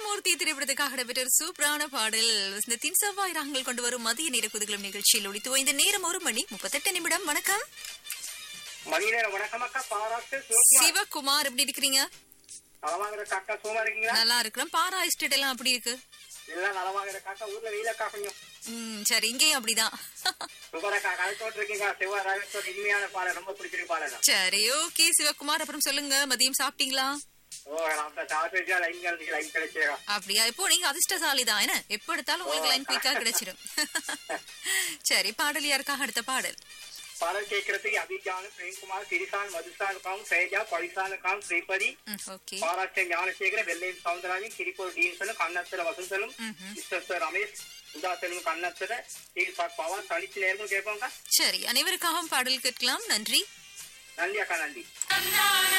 சுந்தரமூர்த்தி திரைப்படத்துக்காக நடைபெற்ற ஒரு சூப்பரான பாடல் வசந்தத்தின் செவ்வாய் ராகங்கள் கொண்டு வரும் மதிய நேர குதுகலம் நிகழ்ச்சியில் ஒழித்து இந்த நேரம் ஒரு மணி முப்பத்தெட்டு நிமிடம் வணக்கம் மதிய நேரம் வணக்கம் அக்கா பாராட்டு சிவகுமார் சிவகுமார் எப்படி இருக்கிறீங்க நலமாக இருக்க அக்கா சும்மா இருக்கீங்களா நல்லா இருக்கிறோம் பாரா எஸ்டேட் எல்லாம் அப்படி இருக்கு எல்லாம் நலமாக இருக்க அக்கா ஊர்ல வெயில் அக்கா கொஞ்சம் ம் சரி இங்கேயும் அப்படிதான் சூப்பர் அக்கா கலைச்சோட்டு இருக்கீங்க சிவா ராகத்தோட இனிமையான பாடல் ரொம்ப பிடிச்சிருக்கு பாடல் சரி ஓகே சிவகுமார் அப்புறம் சொல்லுங்க மதியம் சாப்பிட்டீங்களா ஓ நம்ம சாப்பிட்டு லைன் கிடைச்சி லைன் கிடைச்சேக்கா அப்படியா இப்போ நீங்க அதிர்ஷ்டசாலி தான் என்ன எப்ப எடுத்தாலும் உங்களுக்கு லைன் குயிக்கா கிடைச்சிடும் சரி பாடல் யாருக்காக அடுத்த பாடல் பாடல் கேட்கறதுக்கு அபிஜான் பிரேம்குமார் திரிசான் மதுசானுக்காவும் சேஜா பரிசானுக்காவும் ஸ்ரீபதி ம், ஓகே பாராட்ட ஞானசேகர வெள்ளையும் சவுந்தரராஜன் கிரிப்பூர் டீன்சனும் கண்ணத்திர வசந்தனும் ம்ஹும். மிஸ்டர் ரமேஷ் உதாசனும் கண்ணத்திர தீர்பாக் பவான் தனிச்சு நேரமும் கேட்போங்க சரி அனைவருக்காகவும் பாடல் கேட்கலாம் நன்றி நன்றி அக்கா நன்றி தந்தான